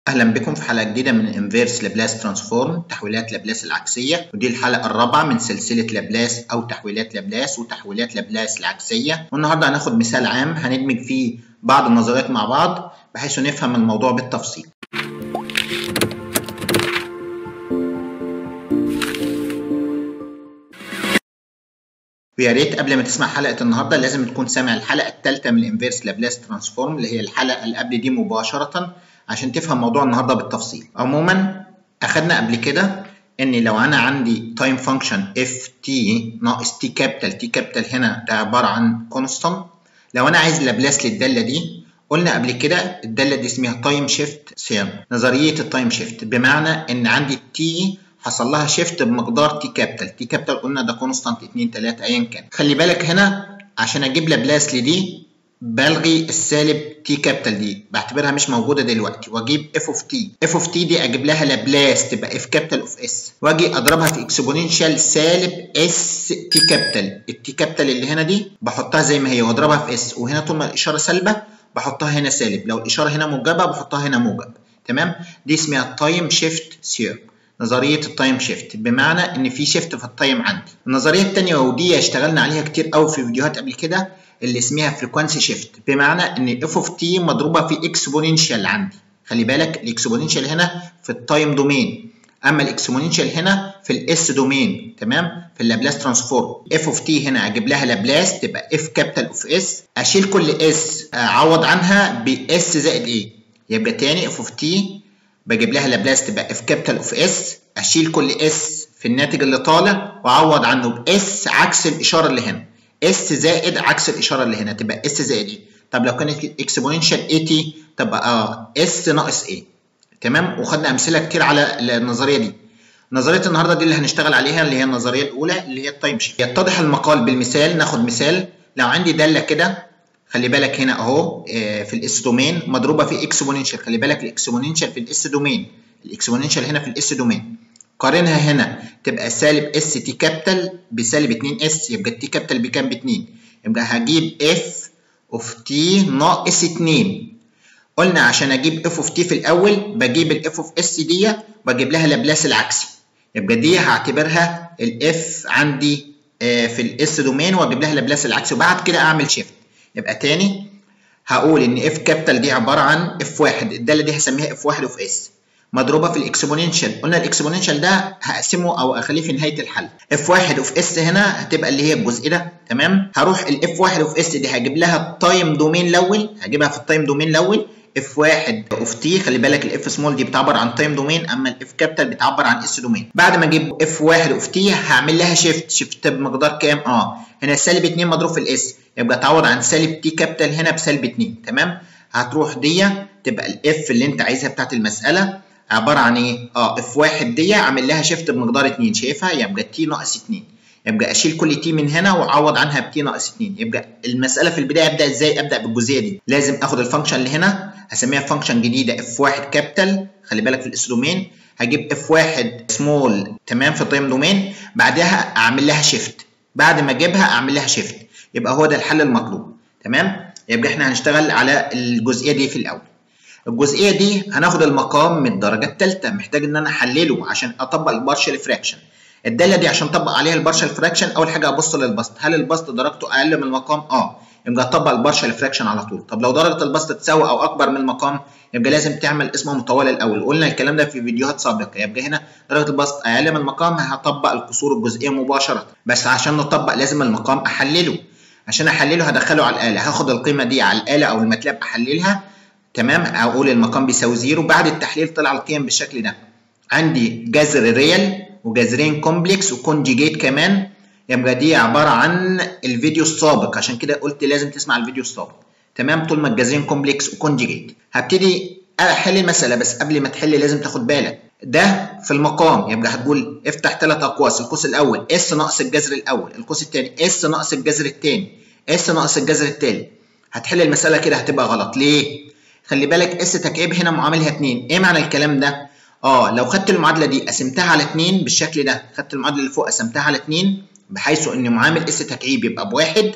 اهلا بكم في حلقه جديده من انفيرس لابلاس ترانسفورم تحويلات لابلاس العكسيه ودي الحلقه الرابعه من سلسله لابلاس او تحويلات لابلاس وتحويلات لابلاس العكسيه والنهارده هناخد مثال عام هندمج فيه بعض النظريات مع بعض بحيث نفهم الموضوع بالتفصيل ويا ريت قبل ما تسمع حلقه النهارده لازم تكون سامع الحلقه الثالثه من الانفيرس لابلاس ترانسفورم اللي هي الحلقه اللي قبل دي مباشره عشان تفهم موضوع النهارده بالتفصيل عموما اخدنا قبل كده ان لو انا عندي تايم فانكشن اف تي ناقص تي كابيتال تي كابيتال هنا ده عباره عن كونستانت لو انا عايز لابلاس للداله دي قلنا قبل كده الداله دي اسمها تايم شيفت سيرم نظريه التايم شيفت بمعنى ان عندي التي حصل لها شيفت بمقدار تي كابيتال تي كابيتال قلنا ده كونستانت 2 3 ايا كان خلي بالك هنا عشان اجيب لابلاس لدي بلغي السالب تي كابيتال دي بعتبرها مش موجوده دلوقتي واجيب اف اوف تي اف اوف تي دي اجيب لها لابلاس تبقى اف كابيتال اوف اس واجي اضربها في اكسبوننشال سالب اس تي كابيتال التي كابيتال اللي هنا دي بحطها زي ما هي واضربها في اس وهنا طول ما الاشاره سالبه بحطها هنا سالب لو الاشاره هنا موجبه بحطها هنا موجب تمام دي اسمها تايم شيفت ثيورم نظريه التايم شيفت بمعنى ان في شيفت في التايم عندي النظريه الثانيه ودي اشتغلنا عليها كتير قوي في فيديوهات قبل كده اللي اسمها فريكوانسي شيفت بمعنى ان اف اوف تي مضروبه في اكسبوننشال عندي خلي بالك الاكسبوننشال هنا في التايم دومين اما الاكسبوننشال هنا في الاس دومين تمام في اللابلاس ترانسفورم اف اوف تي هنا اجيب لها لابلاس تبقى اف كابيتال اوف اس اشيل كل اس اعوض عنها باس زائد ايه يبقى تاني اف اوف تي بجيب لها لابلاس تبقى اف كابيتال اوف اس اشيل كل اس في الناتج اللي طالع واعوض عنه باس عكس الاشاره اللي هنا اس زائد عكس الاشاره اللي هنا تبقى اس زائد ايه طب لو كانت اكسبوننشال اي تي تبقى اه اس ناقص ايه تمام وخدنا امثله كتير على النظريه دي نظريه النهارده دي اللي هنشتغل عليها اللي هي النظريه الاولى اللي هي التايم شيفت يتضح المقال بالمثال ناخد مثال لو عندي داله كده خلي بالك هنا اهو في الاس دومين مضروبه في اكسبوننشال خلي بالك الاكسبوننشال في الاس دومين الاكسبوننشال هنا في الاس دومين قارنها هنا تبقى سالب اس تي كابيتال بسالب 2 اس يبقى التي كابيتال بكام ب 2 يبقى هجيب اف اوف تي ناقص 2 قلنا عشان اجيب اف اوف تي في الاول بجيب الاف اوف اس دي بجيب لها لابلاس العكسي يبقى دي هعتبرها الاف عندي في الاس دومين واجيب لها لابلاس العكسي وبعد كده اعمل شيفت يبقى تاني هقول ان اف كابيتال دي عباره عن اف واحد الداله دي هسميها اف واحد اوف اس مضروبه في الاكسبوننشال قلنا الاكسبوننشال ده هقسمه او اخليه في نهايه الحل اف واحد اوف اس هنا هتبقى اللي هي الجزء ده تمام هروح الاف واحد اوف اس دي هجيب لها التايم دومين الاول هجيبها في التايم دومين الاول اف واحد اوف تي خلي بالك الاف سمول دي بتعبر عن تايم دومين اما الاف كابيتال بتعبر عن اس دومين بعد ما اجيب اف واحد اوف تي هعمل لها شيفت شيفت بمقدار كام اه هنا سالب 2 مضروب في الاس يبقى تعوض عن سالب تي كابيتال هنا بسالب 2 تمام هتروح دي تبقى الاف اللي انت عايزها بتاعت المساله عباره عن ايه؟ اه اف واحد دي عامل لها شيفت بمقدار 2 شايفها؟ يبقى تي ناقص 2 يبقى اشيل كل تي من هنا واعوض عنها بتي ناقص 2 يبقى المساله في البدايه ابدا ازاي؟ ابدا بالجزئيه دي لازم اخد الفانكشن اللي هنا هسميها فانكشن جديده اف واحد كابيتال خلي بالك في الاس دومين هجيب اف واحد سمول تمام في التايم دومين بعدها اعمل لها شيفت بعد ما اجيبها اعمل لها شيفت يبقى هو ده الحل المطلوب تمام؟ يبقى احنا هنشتغل على الجزئيه دي في الاول الجزئيه دي هناخد المقام من الدرجه الثالثه محتاج ان انا احلله عشان اطبق البارشال فراكشن الداله دي عشان اطبق عليها البارشال فراكشن اول حاجه ابص للبسط هل البسط درجته اقل من المقام اه يبقى اطبق البارشال فراكشن على طول طب لو درجه البسط تساوي او اكبر من المقام يبقى لازم تعمل اسمه مطول الاول قلنا الكلام ده في فيديوهات سابقه يبقى هنا درجه البسط اقل من المقام هطبق القصور الجزئيه مباشره بس عشان نطبق لازم المقام احلله عشان احلله هدخله على الاله هاخد القيمه دي على الاله او الماتلاب احللها تمام اقول المقام بيساوي زيرو بعد التحليل طلع القيم بالشكل ده عندي جذر ريال وجذرين كومبلكس وكونجيجيت كمان يبقى دي عباره عن الفيديو السابق عشان كده قلت لازم تسمع الفيديو السابق تمام طول ما الجذرين كومبلكس وكونجيجيت هبتدي احل المساله بس قبل ما تحل لازم تاخد بالك ده في المقام يبقى هتقول افتح ثلاث اقواس القوس الاول اس ناقص الجذر الاول القوس الثاني اس ناقص الجذر الثاني اس ناقص الجذر الثالث هتحل المساله كده هتبقى غلط ليه خلي بالك اس تكعيب هنا معاملها 2 ايه معنى الكلام ده اه لو خدت المعادله دي قسمتها على 2 بالشكل ده خدت المعادله اللي فوق قسمتها على 2 بحيث ان معامل اس تكعيب يبقى بواحد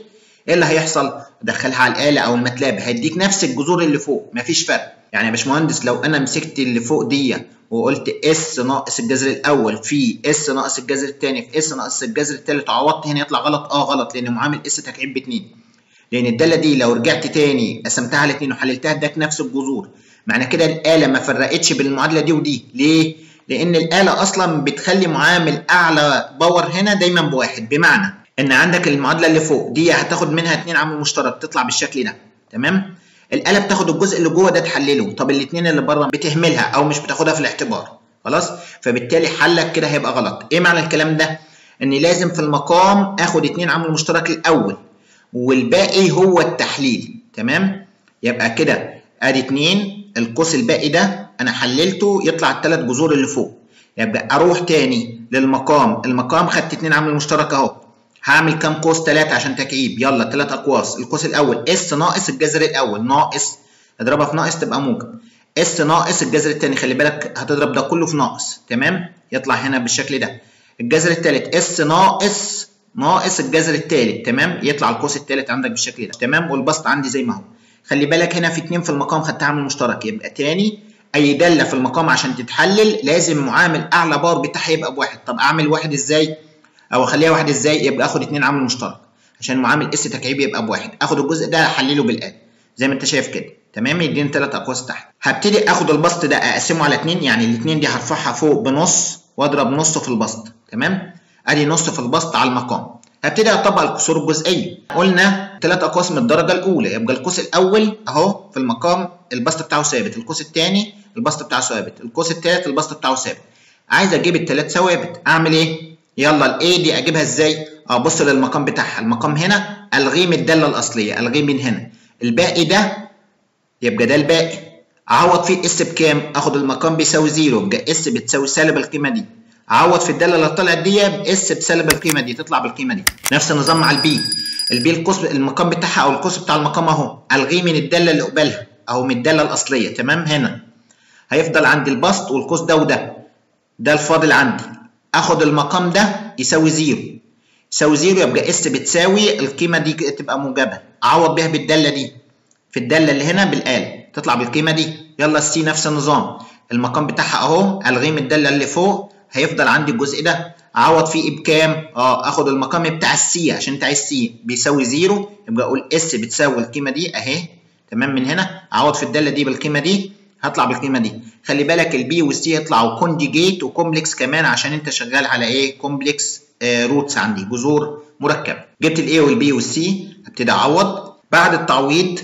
ايه اللي هيحصل ادخلها على الاله او الماتلاب هيديك نفس الجذور اللي فوق مفيش فرق يعني يا باشمهندس لو انا مسكت اللي فوق دي وقلت اس ناقص الجذر الاول في اس ناقص الجذر الثاني في اس ناقص الجذر الثالث وعوضت هنا يطلع غلط اه غلط لان معامل اس تكعيب باتنين لان الداله دي لو رجعت تاني قسمتها على اتنين وحللتها اداك نفس الجذور معنى كده الاله ما فرقتش بين المعادله دي ودي ليه لان الاله اصلا بتخلي معامل اعلى باور هنا دايما بواحد بمعنى ان عندك المعادله اللي فوق دي هتاخد منها اتنين عامل مشترك تطلع بالشكل ده تمام الاله بتاخد الجزء اللي جوه ده تحلله طب الاثنين اللي بره بتهملها او مش بتاخدها في الاعتبار خلاص فبالتالي حلك كده هيبقى غلط ايه معنى الكلام ده ان لازم في المقام اخد اتنين عامل مشترك الاول والباقي هو التحليل تمام يبقى كده ادي اتنين القوس الباقي ده انا حللته يطلع الثلاث جذور اللي فوق يبقى اروح تاني للمقام المقام خدت اتنين عامل مشترك اهو هعمل كام قوس 3 عشان تكعيب يلا 3 اقواس القوس الاول اس ناقص الجذر الاول ناقص اضربها في ناقص تبقى موجب اس ناقص الجذر الثاني خلي بالك هتضرب ده كله في ناقص تمام يطلع هنا بالشكل ده الجذر الثالث اس ناقص ناقص الجذر الثالث تمام يطلع القوس الثالث عندك بالشكل ده تمام والبسط عندي زي ما هو خلي بالك هنا في 2 في المقام خدتها عامل مشترك يبقى تاني اي داله في المقام عشان تتحلل لازم معامل اعلى باور بتاعها يبقى بواحد طب اعمل واحد ازاي او اخليها واحد ازاي يبقى اخد اتنين عامل مشترك عشان معامل اس تكعيب يبقى بواحد اخد الجزء ده احلله بالآلة زي ما انت شايف كده تمام يديني ثلاث اقواس تحت هبتدي اخد البسط ده اقسمه على اتنين يعني الاتنين دي هرفعها فوق بنص واضرب نصه في البسط تمام ادي نص في البسط على المقام هبتدي اطبق الكسور الجزئيه قلنا ثلاث اقواس من الدرجه الاولى يبقى القوس الاول اهو في المقام البسط بتاعه ثابت القوس الثاني البسط بتاعه ثابت القوس الثالث البسط بتاعه ثابت عايز اجيب الثلاث ثوابت اعمل ايه يلا الاي دي اجيبها ازاي ابص للمقام بتاعها المقام هنا الغي من الداله الاصليه الغي من هنا الباقي ده يبقى ده الباقي اعوض فيه اس بكام اخد المقام بيساوي زيرو يبقى اس بتساوي سالب القيمه دي اعوض في الداله اللي طلعت دي اس بسالب القيمه دي تطلع بالقيمه دي نفس النظام مع البي البي القوس المقام بتاعها او القوس بتاع المقام اهو الغيه من الداله اللي قبلها او من الداله الاصليه تمام هنا هيفضل عندي البسط والقوس ده وده ده الفاضل عندي اخد المقام ده يساوي زيرو يساوي زيرو يبقى اس بتساوي القيمه دي تبقى موجبه اعوض بيها بالداله دي في الداله اللي هنا بالاله تطلع بالقيمه دي يلا السي نفس النظام المقام بتاعها اهو الغي من الداله اللي فوق هيفضل عندي الجزء ده اعوض فيه بكام اه اخد المقام بتاع السي عشان انت عايز سي بيساوي زيرو يبقى اقول اس بتساوي القيمه دي اهي تمام من هنا اعوض في الداله دي بالقيمه دي هطلع بالقيمه دي خلي بالك البي والسي يطلعوا كونجيجيت وكومبلكس كمان عشان انت شغال على ايه كومبلكس آه روتس عندي جذور مركبه جبت الاي والبي والسي هبتدي اعوض بعد التعويض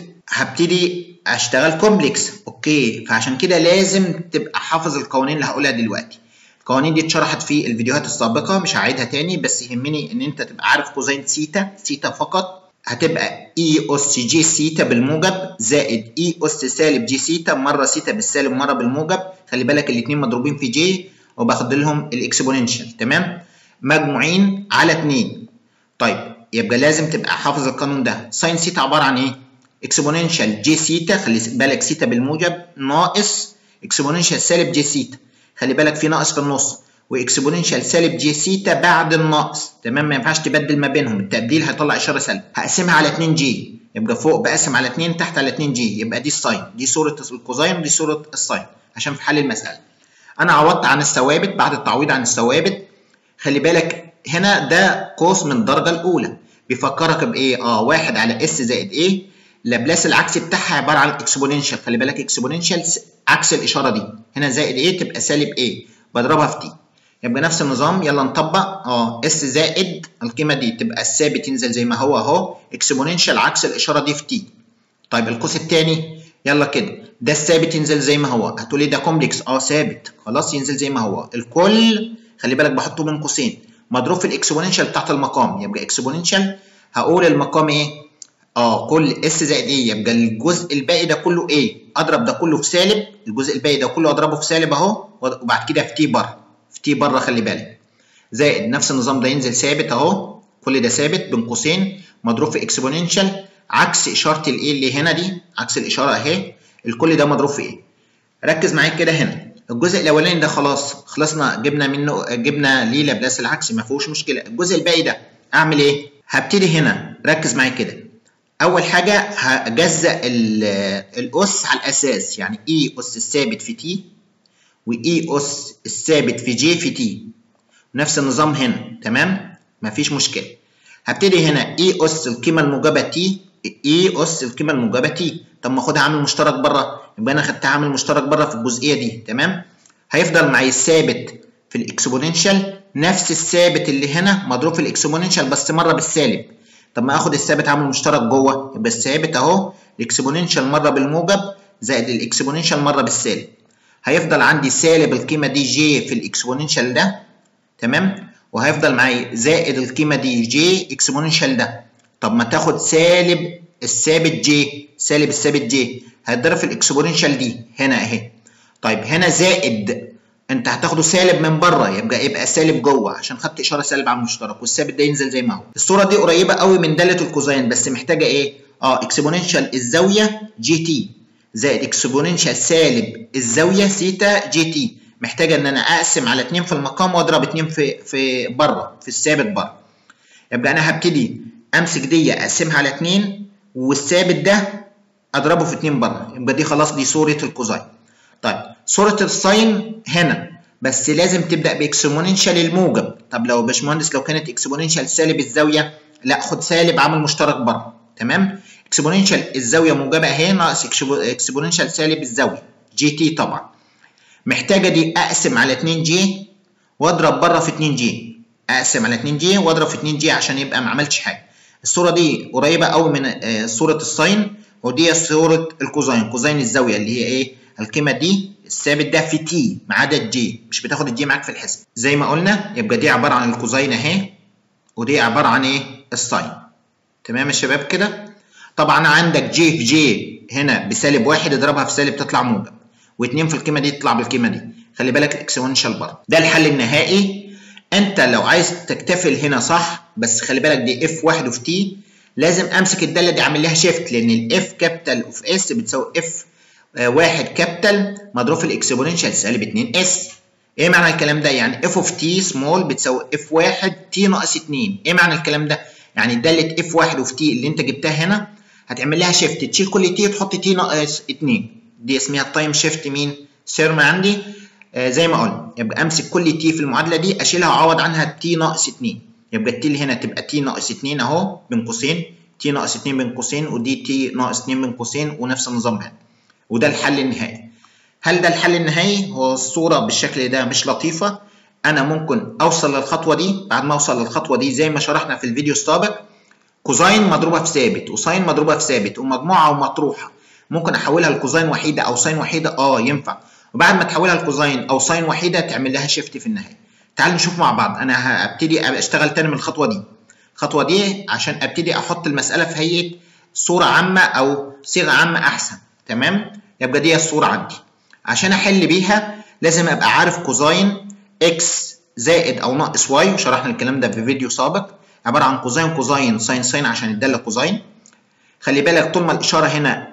هبتدي اشتغل كومبلكس اوكي فعشان كده لازم تبقى حافظ القوانين اللي هقولها دلوقتي القوانين دي اتشرحت في الفيديوهات السابقه مش هعيدها تاني بس يهمني ان انت تبقى عارف كوزين سيتا سيتا فقط هتبقى اي اس جي سيتا بالموجب زائد اي اس سالب جي سيتا مره سيتا بالسالب مره بالموجب خلي بالك الاثنين مضروبين في جي وباخد لهم الاكسبوننشال تمام مجموعين على 2 طيب يبقى لازم تبقى حافظ القانون ده ساين سيتا عباره عن ايه اكسبوننشال جي سيتا خلي بالك سيتا بالموجب ناقص اكسبوننشال سالب جي سيتا خلي بالك في ناقص في النص واكسبوننشال سالب جي سيتا بعد الناقص تمام ما ينفعش تبدل ما بينهم التبديل هيطلع اشاره سالب هقسمها على 2 جي يبقى فوق بقسم على 2 تحت على 2 جي يبقى دي الساين دي صوره الكوزاين ودي صوره الساين عشان في حل المساله انا عوضت عن الثوابت بعد التعويض عن الثوابت خلي بالك هنا ده قوس من الدرجه الاولى بيفكرك بايه اه واحد على اس زائد ايه لابلاس العكسي بتاعها عباره عن اكسبوننشال خلي بالك اكسبوننشال عكس الاشاره دي هنا زائد ايه تبقى سالب ايه بضربها في تي يبقى نفس النظام يلا نطبق اه اس زائد القيمه دي تبقى الثابت ينزل زي ما هو اهو اكسبوننشال عكس الاشاره دي في تي طيب القوس الثاني يلا كده ده الثابت ينزل زي ما هو هتقولي ده كومبلكس اه ثابت خلاص ينزل زي ما هو الكل خلي بالك بحطه بين قوسين مضروب في الاكسبوننشال بتاعت المقام يبقى اكسبوننشال هقول المقام ايه اه كل اس زائد ايه يبقى الجزء الباقي ده كله ايه اضرب ده كله في سالب الجزء الباقي ده كله اضربه في سالب اهو وبعد كده في تي بره في تي بره خلي بالك زائد نفس النظام ده ينزل ثابت اهو كل ده ثابت بين قوسين مضروب في اكسبوننشال عكس اشاره الايه اللي هنا دي عكس الاشاره اهي الكل ده مضروب في ايه ركز معايا كده هنا الجزء الاولاني ده خلاص خلصنا جبنا منه جبنا ليه لابلاس العكسي ما فيهوش مشكله الجزء الباقي ده اعمل ايه هبتدي هنا ركز معايا كده اول حاجه هجزأ الاس على الاساس يعني اي اس الثابت في تي واي اس الثابت في جي في تي نفس النظام هنا تمام مفيش مشكله هبتدي هنا اي اس القيمه الموجبه تي اي اس القيمه الموجبه تي طب ما اخدها عامل مشترك بره يبقى انا خدتها عامل مشترك بره في الجزئيه دي تمام هيفضل معايا الثابت في الاكسبوننشال نفس الثابت اللي هنا مضروب في الاكسبوننشال بس مره بالسالب طب ما اخد الثابت عامل مشترك جوه يبقى الثابت اهو الاكسبوننشال مره بالموجب زائد الاكسبوننشال مره بالسالب هيفضل عندي سالب القيمه دي جي في الاكسبوننشال ده تمام وهيفضل معايا زائد القيمه دي جي اكسبوننشال ده طب ما تاخد سالب الثابت جي سالب الثابت جي هيتضرب في الاكسبوننشال دي هنا اهي طيب هنا زائد انت هتاخده سالب من بره يبقى يبقى سالب جوه عشان خدت اشاره سالب على المشترك والثابت ده ينزل زي ما هو الصوره دي قريبه قوي من داله الكوزين بس محتاجه ايه اه اكسبوننشال الزاويه جي تي زائد اكسبوننشال سالب الزاويه سيتا جي تي محتاجه ان انا اقسم على 2 في المقام واضرب 2 في في بره في الثابت بره يبقى انا هبتدي امسك دي اقسمها على 2 والثابت ده اضربه في 2 بره يبقى دي خلاص دي صوره الكوزين طيب صوره الساين هنا بس لازم تبدا باكسبوننشال الموجب طب لو باشمهندس لو كانت اكسبوننشال سالب الزاويه لا خد سالب عامل مشترك بره تمام اكسبوننشال الزاويه موجبه اهي ناقص اكسبوننشال سالب الزاويه جي تي طبعا محتاجه دي اقسم على 2 جي واضرب بره في 2 جي اقسم على 2 جي واضرب في 2 جي عشان يبقى ما عملتش حاجه الصوره دي قريبه قوي من صوره الساين ودي صوره الكوزين كوزين الزاويه اللي هي ايه القيمه دي الثابت ده في تي ما عدا الجي مش بتاخد الجي معاك في الحسب زي ما قلنا يبقى دي عباره عن الكوزين اهي ودي عباره عن ايه الساين تمام يا شباب كده طبعا عندك جي في جي هنا بسالب واحد اضربها في سالب تطلع موجب واثنين في القيمه دي تطلع بالقيمه دي خلي بالك الاكسبوننشال بره ده الحل النهائي انت لو عايز تكتفل هنا صح بس خلي بالك دي اف واحد وفي تي لازم امسك الداله دي اعمل لها شيفت لان الاف كابيتال اوف اس بتساوي اف واحد كابيتال مضروب في الاكسبوننشال سالب 2 اس ايه معنى الكلام ده يعني اف اوف تي سمول بتساوي اف واحد تي ناقص 2 ايه معنى الكلام ده يعني داله اف واحد اوف تي اللي انت جبتها هنا هتعمل لها شيفت تشيل كل تي تحط تي ناقص 2 دي اسمها التايم شيفت مين سيرم عندي آه زي ما قلنا يبقى امسك كل تي في المعادله دي اشيلها واعوض عنها تي ناقص 2 يبقى التي اللي هنا تبقى تي ناقص 2 اهو بين قوسين تي ناقص 2 بين قوسين ودي تي ناقص 2 بين قوسين ونفس النظام هنا وده الحل النهائي هل ده الحل النهائي هو الصوره بالشكل ده مش لطيفه انا ممكن اوصل للخطوه دي بعد ما اوصل للخطوه دي زي ما شرحنا في الفيديو السابق كوزين مضروبه في ثابت وساين مضروبه في ثابت ومجموعه ومطروحه ممكن احولها لكوزين وحيده او ساين وحيده اه ينفع وبعد ما تحولها لكوزين او ساين وحيده تعمل لها شيفت في النهايه تعال نشوف مع بعض انا هبتدي اشتغل تاني من الخطوه دي الخطوه دي عشان ابتدي احط المساله في هيئه صوره عامه او صيغه عامه احسن تمام يبقى دي الصوره عندي عشان احل بيها لازم ابقى عارف كوزين اكس زائد او ناقص واي وشرحنا الكلام ده في فيديو سابق عباره عن كوزين كوزين ساين ساين عشان الداله كوزين خلي بالك طول ما الاشاره هنا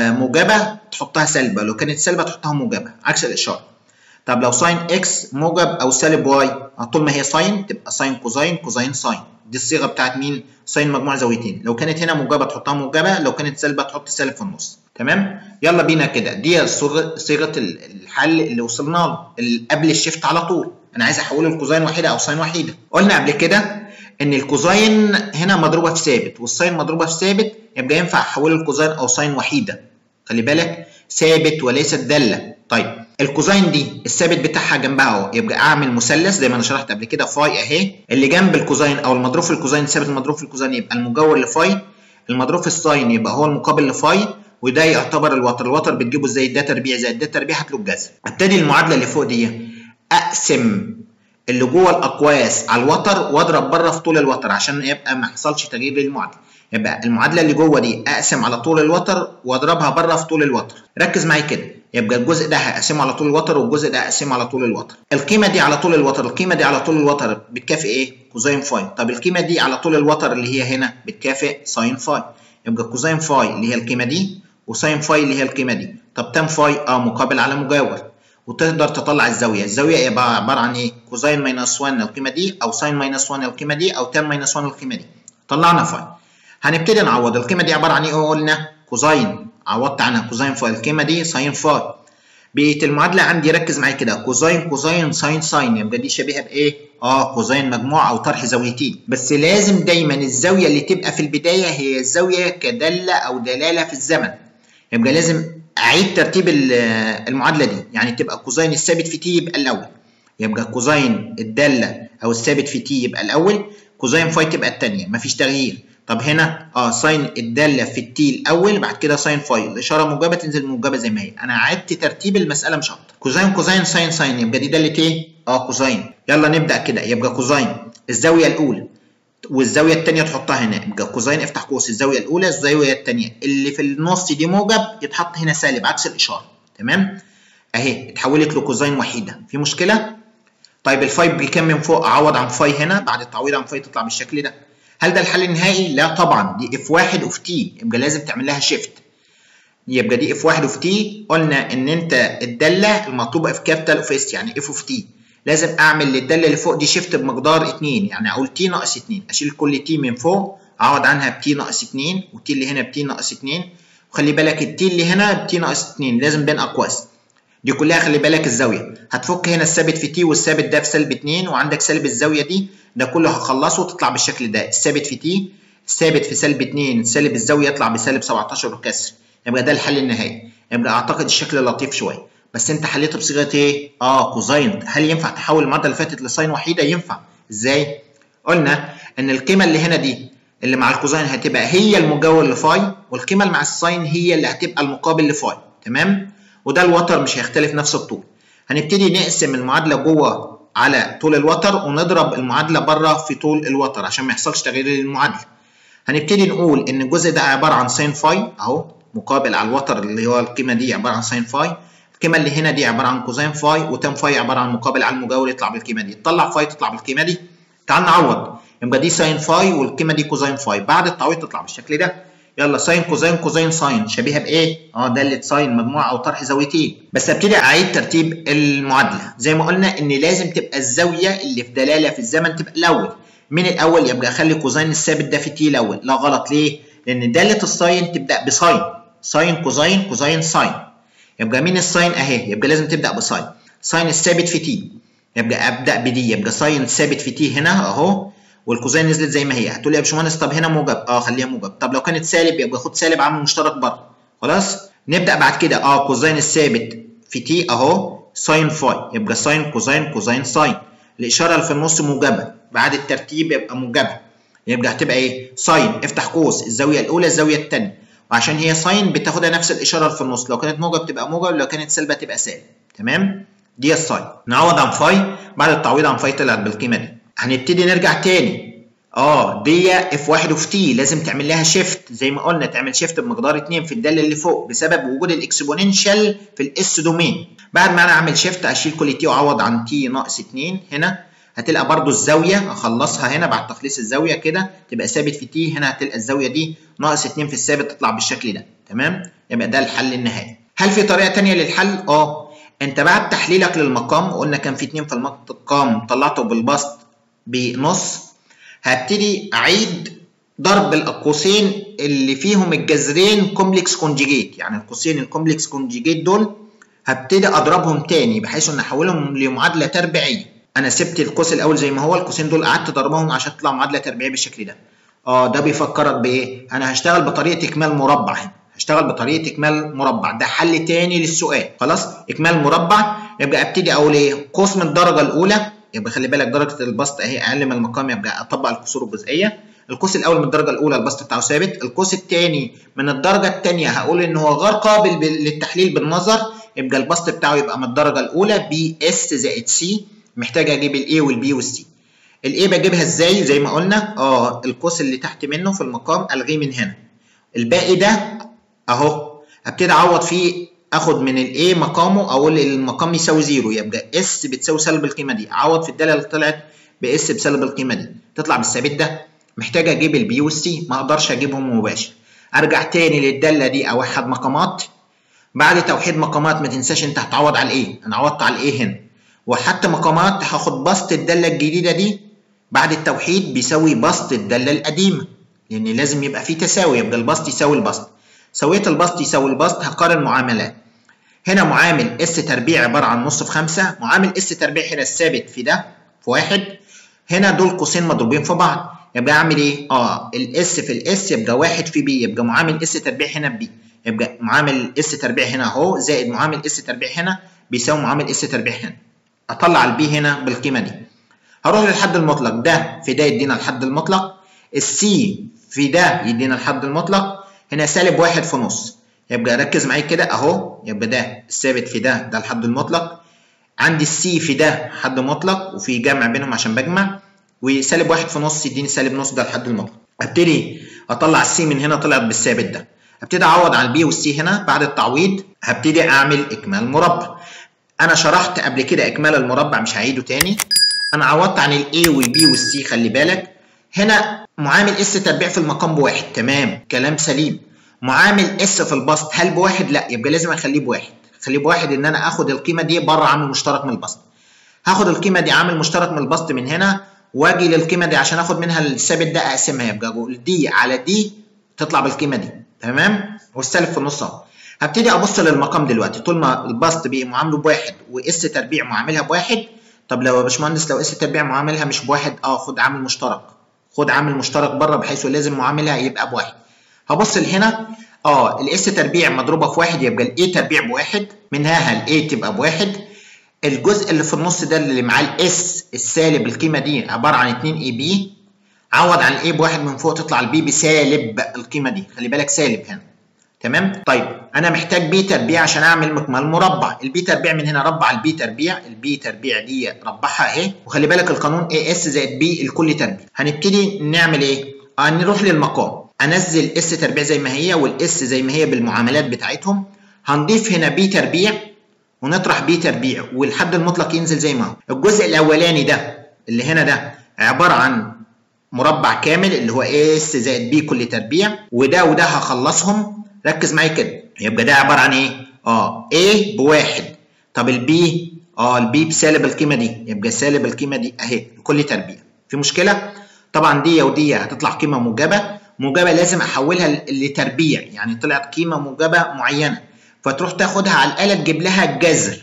موجبه تحطها سالبه لو كانت سالبه تحطها موجبه عكس الاشاره طب لو ساين اكس موجب او سالب واي طول ما هي ساين تبقى ساين كوزين كوزين ساين دي الصيغه بتاعت مين ساين مجموع زاويتين لو كانت هنا موجبه تحطها موجبه لو كانت سالبه تحط سالب في النص تمام يلا بينا كده دي صيغه الحل اللي وصلنا له قبل الشيفت على طول انا عايز احوله لكوزين وحيده او ساين وحيده قلنا قبل كده ان الكوزين هنا مضروبه في ثابت والساين مضروبه في ثابت يبقى ينفع احوله لكوزين او ساين وحيده خلي بالك ثابت وليست داله طيب الكوزين دي الثابت بتاعها جنبها اهو يبقى اعمل مثلث زي ما انا شرحت قبل كده فاي اهي اللي جنب الكوزين او المضروب في الكوزين ثابت المضروب في الكوزين يبقى المجاور لفاي المضروب في الساين يبقى هو المقابل لفاي وده يعتبر الوتر الوتر بتجيبه ازاي ده تربيع زائد ده تربيع هات له الجذر ابتدي المعادله اللي فوق دي اقسم اللي جوه الاقواس على الوتر واضرب بره في طول الوتر عشان يبقى ما يحصلش تغيير للمعادله يبقى المعادله اللي جوه دي اقسم على طول الوتر واضربها بره في طول الوتر ركز معايا كده يبقى الجزء ده هقسمه على طول الوتر والجزء ده هقسمه على طول الوتر القيمه دي على طول الوتر القيمه دي على طول الوتر بتكافئ ايه كوزين فاي طب القيمه دي على طول الوتر اللي هي هنا بتكافئ ساين فاي يبقى كوزين فاي اللي هي القيمه دي وساين فاي اللي هي القيمه دي طب تان فاي اه مقابل على مجاور وتقدر تطلع الزاويه الزاويه يبقى عباره عن ايه كوزين ماينس 1 القيمه دي او ساين ماينس 1 القيمه دي او تان ماينس 1 القيمه دي طلعنا فاي هنبتدي نعوض القيمه دي عباره عن ايه قلنا كوزاين عوضت عنها كوزاين فاي القيمه دي ساين فاي بقيه المعادله عندي ركز معايا كده كوزاين كوزاين ساين ساين يبقى دي شبيهه بايه اه كوزاين مجموع او طرح زاويتين بس لازم دايما الزاويه اللي تبقى في البدايه هي الزاويه كداله او دلاله في الزمن يبقى لازم اعيد ترتيب المعادله دي يعني تبقى كوزاين الثابت في تي يبقى الاول يبقى كوزاين الداله او الثابت في تي يبقى الاول كوزاين فاي تبقى الثانيه مفيش تغيير طب هنا اه ساين الداله في التي الاول بعد كده ساين فاي الاشاره موجبه تنزل موجبه زي ما هي انا عدت ترتيب المساله مش اكتر كوزاين كوزاين ساين ساين يبقى دي داله ايه اه كوزاين يلا نبدا كده يبقى كوزاين الزاويه الاولى والزاويه الثانيه تحطها هنا يبقى كوزاين افتح قوس الزاويه الاولى الزاويه الثانيه اللي في النص دي موجب يتحط هنا سالب عكس الاشاره تمام اهي اتحولت لكوزاين وحيده في مشكله طيب الفاي بكام من فوق اعوض عن فاي هنا بعد التعويض عن فاي تطلع بالشكل ده هل ده الحل النهائي لا طبعا دي اف واحد اوف تي يبقى لازم تعمل لها شيفت يبقى دي اف واحد اوف تي قلنا ان انت الداله المطلوبه اف كابيتال اوف اس يعني اف اوف تي لازم اعمل للداله اللي فوق دي شيفت بمقدار 2 يعني اقول تي ناقص 2 اشيل كل تي من فوق اعوض عنها بتي ناقص 2 والتي اللي هنا بتي ناقص 2 وخلي بالك التي اللي هنا بتي ناقص 2 لازم بين اقواس دي كلها خلي بالك الزاويه هتفك هنا الثابت في تي والثابت ده في سالب 2 وعندك سالب الزاويه دي ده كله هخلصه وتطلع بالشكل ده الثابت في تي الثابت في سالب 2 سالب الزاويه يطلع بسالب 17 وكسر يبقى ده الحل النهائي يبقى اعتقد الشكل لطيف شويه بس انت حليته بصيغه ايه اه كوزاين هل ينفع تحول المعادله اللي فاتت لساين وحيده ينفع ازاي قلنا ان القيمه اللي هنا دي اللي مع الكوزاين هتبقى هي المجاور لفاي والقيمه اللي مع الساين هي اللي هتبقى المقابل لفاي تمام وده الوتر مش هيختلف نفس الطول هنبتدي نقسم المعادله جوه على طول الوتر ونضرب المعادله بره في طول الوتر عشان ما يحصلش تغيير للمعادله هنبتدي نقول ان الجزء ده عباره عن ساين فاي اهو مقابل على الوتر اللي هو القيمه دي عباره عن ساين فاي القيمه اللي هنا دي عباره عن كوزين فاي وتان فاي عباره عن مقابل على المجاور يطلع بالقيمه دي تطلع فاي تطلع بالقيمه دي تعال نعوض يبقى دي ساين فاي والقيمه دي كوزين فاي بعد التعويض تطلع بالشكل ده يلا ساين كوزين كوزين ساين شبيهه بايه اه داله ساين مجموعه او طرح زاويتين بس ابتدي اعيد ترتيب المعادله زي ما قلنا ان لازم تبقى الزاويه اللي في دلاله في الزمن تبقى الاول من الاول يبقى اخلي كوزين الثابت ده في تي الاول لا غلط ليه لان داله الساين تبدا بساين ساين كوزين كوزين ساين يبقى مين الساين اهي يبقى لازم تبدا بساين ساين الثابت في تي يبقى ابدا بدي يبقى ساين ثابت في تي هنا اهو والكوزين نزلت زي ما هي هتقول لي يا باشمهندس طب هنا موجب اه خليها موجب طب لو كانت سالب يبقى خد سالب عامل مشترك بره خلاص نبدا بعد كده اه كوزين الثابت في تي اهو ساين فاي يبقى ساين كوزين كوزين ساين الاشاره اللي في النص موجبه بعد الترتيب يبقى موجبه يبقى هتبقى ايه ساين افتح قوس الزاويه الاولى الزاويه الثانيه وعشان هي ساين بتاخدها نفس الاشاره اللي في النص لو كانت موجب تبقى موجب لو كانت سالبه تبقى سالب تمام دي الساين نعوض عن فاي بعد التعويض عن فاي طلعت بالقيمه دي هنبتدي نرجع تاني اه دي اف واحد اوف تي لازم تعمل لها شيفت زي ما قلنا تعمل شيفت بمقدار 2 في الداله اللي فوق بسبب وجود الاكسبوننشال في الاس دومين بعد ما انا اعمل شيفت اشيل كل تي واعوض عن تي ناقص 2 هنا هتلقى برضو الزاويه اخلصها هنا بعد تخليص الزاويه كده تبقى ثابت في تي هنا هتلقى الزاويه دي ناقص 2 في الثابت تطلع بالشكل ده تمام يبقى ده الحل النهائي هل في طريقه ثانيه للحل اه انت بعد تحليلك للمقام قلنا كان في 2 في المقام طلعته بالبسط بنص هبتدي اعيد ضرب القوسين اللي فيهم الجذرين كومبلكس كونجيجيت يعني القوسين الكومبلكس كونجيجيت دول هبتدي اضربهم تاني بحيث ان احولهم لمعادله تربيعيه انا سبت القوس الاول زي ما هو القوسين دول قعدت اضربهم عشان تطلع معادله تربيعيه بالشكل ده اه ده بيفكرك بايه انا هشتغل بطريقه اكمال مربع هنا هشتغل بطريقه اكمال مربع ده حل تاني للسؤال خلاص اكمال مربع يبقى ابتدي اقول ايه قوس من الدرجه الاولى يبقى خلي بالك درجه البسط اهي اقل من المقام يبقى اطبق الكسور الجزئيه القوس الاول من الدرجه الاولى البسط بتاعه ثابت القوس الثاني من الدرجه الثانيه هقول ان هو غير قابل للتحليل بالنظر يبقى البسط بتاعه يبقى من الدرجه الاولى بي اس زائد سي محتاج اجيب الاي والبي والسي الاي بجيبها ازاي زي ما قلنا اه القوس اللي تحت منه في المقام الغيه من هنا الباقي ده اهو ابتدي اعوض فيه اخد من الاي مقامه اقول المقام يساوي زيرو يبقى اس بتساوي سالب القيمه دي اعوض في الداله اللي طلعت باس بسالب القيمه دي تطلع بالثابت ده محتاج اجيب البي والسي ما اقدرش اجيبهم مباشر ارجع تاني للداله دي اوحد مقامات بعد توحيد مقامات ما تنساش انت هتعوض على الايه انا عوضت على الايه هنا وحتى مقامات هاخد بسط الداله الجديده دي بعد التوحيد بيساوي بسط الداله القديمه لان لازم يبقى في تساوي يبقى البسط يساوي البسط سويت البسط يساوي البسط هقارن معاملات هنا معامل اس تربيع عباره عن نص في 5 معامل اس تربيع هنا الثابت في ده في واحد هنا دول قوسين مضروبين في بعض يبقى اعمل ايه؟ اه الاس في الاس يبقى واحد في بي يبقى معامل اس تربيع هنا بي يبقى معامل اس تربيع هنا اهو زائد معامل اس تربيع هنا بيساوي معامل اس تربيع هنا اطلع البي هنا بالقيمه دي هروح للحد المطلق ده في ده يدينا الحد المطلق السي في ده يدينا الحد المطلق هنا سالب واحد في نص يبقى ركز معايا كده اهو يبقى ده الثابت في ده ده الحد المطلق عندي السي في ده حد مطلق وفي جمع بينهم عشان بجمع وسالب واحد في نص يديني سالب نص ده الحد المطلق ابتدي اطلع السي من هنا طلعت بالثابت ده ابتدي اعوض على البي والسي هنا بعد التعويض هبتدي اعمل اكمال مربع انا شرحت قبل كده اكمال المربع مش هعيده تاني انا عوضت عن الاي والبي والسي خلي بالك هنا معامل اس تربيع في المقام بواحد تمام كلام سليم معامل اس في البسط هل بواحد لا يبقى لازم اخليه بواحد اخليه بواحد ان انا اخد القيمه دي بره عامل مشترك من البسط هاخد القيمه دي عامل مشترك من البسط من هنا واجي للقيمه دي عشان اخد منها الثابت ده اقسمها يبقى اقول دي على دي تطلع بالقيمه دي تمام والسالب في النص اهو هبتدي ابص للمقام دلوقتي طول ما البسط بقى معامله بواحد واس تربيع معاملها بواحد طب لو يا باشمهندس لو اس تربيع معاملها مش بواحد اه خد عامل مشترك خد عامل مشترك بره بحيث لازم معاملها يبقى بواحد هبص لهنا اه الاس تربيع مضروبه في واحد يبقى الاي تربيع بواحد منها الاي تبقى بواحد الجزء اللي في النص ده اللي معاه الاس السالب القيمه دي عباره عن 2 اي بي عوض عن الاي بواحد من فوق تطلع البي بسالب القيمه دي خلي بالك سالب هنا تمام طيب انا محتاج بي تربيع عشان اعمل مكمل مربع البي تربيع من هنا ربع البي تربيع البي تربيع دي ربعها اهي وخلي بالك القانون اي اس زائد بي الكل تربيع هنبتدي نعمل ايه آه نروح للمقام انزل اس تربيع زي ما هي والاس زي ما هي بالمعاملات بتاعتهم هنضيف هنا بي تربيع ونطرح بي تربيع والحد المطلق ينزل زي ما هو الجزء الاولاني ده اللي هنا ده عباره عن مربع كامل اللي هو اس زائد بي كل تربيع وده وده هخلصهم ركز معايا كده يبقى ده عباره عن ايه اه a بواحد طب البي اه البي بسالب القيمه دي يبقى سالب القيمه دي اهي لكل تربيع في مشكله طبعا دي ودي هتطلع قيمه موجبه موجبه لازم احولها لتربيع يعني طلعت قيمه موجبه معينه فتروح تاخدها على الاله تجيب لها الجذر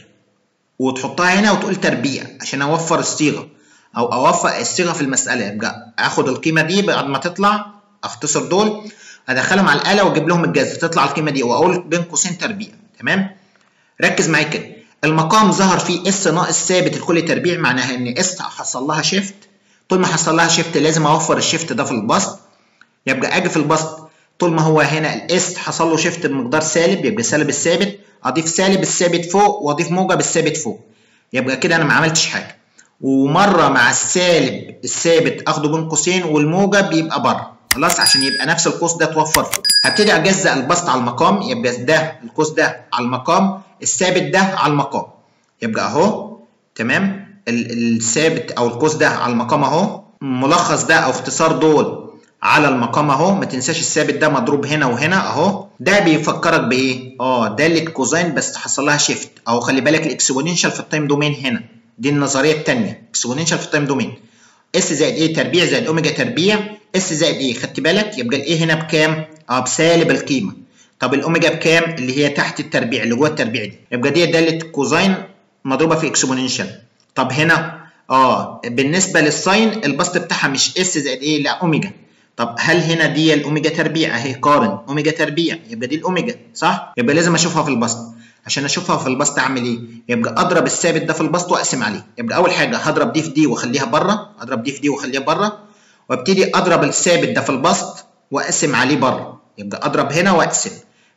وتحطها هنا وتقول تربيع عشان اوفر الصيغه او اوفق الصيغه في المساله يبقى اخد القيمه دي بعد ما تطلع اختصر دول ادخلهم على الاله واجيب لهم الجذر تطلع القيمه دي واقول بين قوسين تربيع تمام ركز معايا كده المقام ظهر فيه اس ناقص ثابت لكل تربيع معناها ان اس حصل لها شيفت طول ما حصل لها شيفت لازم اوفر الشيفت ده في البسط يبقى اجي في البسط طول ما هو هنا الاس حصل له شيفت بمقدار سالب يبقى سالب الثابت اضيف سالب الثابت فوق واضيف موجب الثابت فوق يبقى كده انا ما عملتش حاجه ومره مع السالب الثابت اخده بين قوسين والموجب يبقى بره خلاص عشان يبقى نفس القوس ده اتوفر فوق هبتدي اجزأ البسط على المقام يبقى ده القوس ده على المقام الثابت ده على المقام يبقى اهو تمام الثابت او القوس ده على المقام اهو ملخص ده او اختصار دول على المقام اهو ما تنساش الثابت ده مضروب هنا وهنا اهو ده بيفكرك بايه اه داله كوزين بس حصل لها شيفت او خلي بالك الاكسبوننشال في التايم دومين هنا دي النظريه الثانيه اكسبوننشال في التايم دومين اس زائد ايه تربيع زائد اوميجا تربيع اس زائد ايه خدت بالك يبقى الايه هنا بكام اه بسالب القيمه طب الاوميجا بكام اللي هي تحت التربيع اللي جوه التربيع دي يبقى دي داله كوزين مضروبه في اكسبوننشال طب هنا اه بالنسبه للساين البسط بتاعها مش اس زائد ايه لا اوميجا طب هل هنا دي الاوميجا تربيع اهي قارن اوميجا تربيع يبقى دي الاوميجا صح يبقى لازم اشوفها في البسط عشان اشوفها في البسط اعمل ايه يبقى اضرب الثابت ده في البسط واقسم عليه يبقى اول حاجه هضرب دي في دي واخليها بره اضرب دي في دي واخليها بره وابتدي اضرب الثابت ده في البسط واقسم عليه بره يبقى اضرب هنا واقسم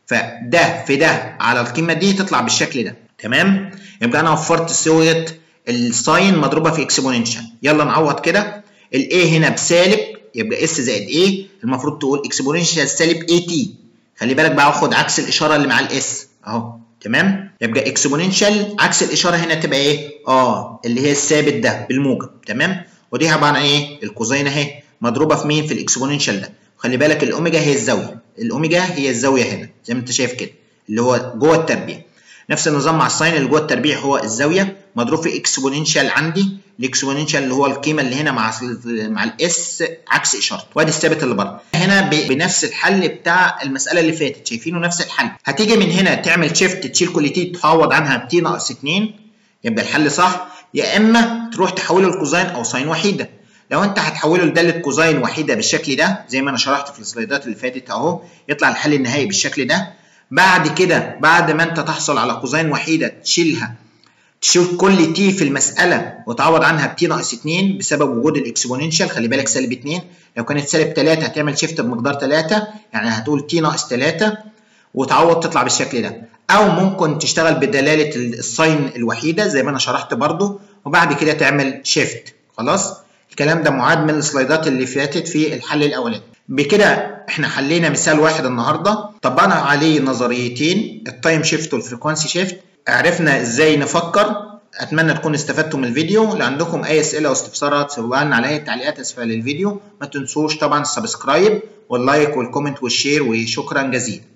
فده في ده على القيمه دي تطلع بالشكل ده تمام يبقى انا وفرت صيغه الساين مضروبه في اكسبوننشال يلا نعوض كده الاي هنا بسالب يبقى اس زائد ايه المفروض تقول اكسبوننشال سالب اي تي خلي بالك بقى اخد عكس الاشاره اللي مع الاس اهو تمام يبقى اكسبوننشال عكس الاشاره هنا تبقى ايه اه اللي هي الثابت ده بالموجب تمام ودي عباره عن ايه الكوزين اهي مضروبه في مين في الاكسبوننشال ده خلي بالك الاوميجا هي الزاويه الاوميجا هي الزاويه هنا زي ما انت شايف كده اللي هو جوه التربيع نفس النظام مع الساين اللي جوه التربيع هو الزاويه مضروب في اكسبوننشال عندي الاكسبوننشال اللي هو القيمه اللي هنا مع مع الاس عكس اشارته وادي الثابت اللي بره هنا بنفس الحل بتاع المساله اللي فاتت شايفينه نفس الحل هتيجي من هنا تعمل شيفت تشيل كل تي تعوض عنها ب تي ناقص 2 يبقى الحل صح يا اما تروح تحوله لكوزين او ساين وحيده لو انت هتحوله لداله كوزين وحيده بالشكل ده زي ما انا شرحت في السلايدات اللي فاتت اهو يطلع الحل النهائي بالشكل ده بعد كده بعد ما انت تحصل على كوزين وحيده تشيلها تشوف كل تي في المساله وتعوض عنها بتي ناقص 2 بسبب وجود الاكسبوننشال خلي بالك سالب 2 لو كانت سالب 3 هتعمل شيفت بمقدار 3 يعني هتقول تي ناقص 3 وتعوض تطلع بالشكل ده او ممكن تشتغل بدلاله الساين الوحيده زي ما انا شرحت برضو وبعد كده تعمل شيفت خلاص الكلام ده معاد من السلايدات اللي فاتت في الحل الاولاني بكده احنا حلينا مثال واحد النهارده طبقنا عليه نظريتين التايم شيفت والفريكوانسي شيفت عرفنا ازاي نفكر اتمنى تكونوا استفدتوا من الفيديو لو عندكم اي اسئله واستفسارات سيبوها لنا على التعليقات اسفل الفيديو ما تنسوش طبعا السبسكرايب واللايك والكومنت والشير وشكرا جزيلا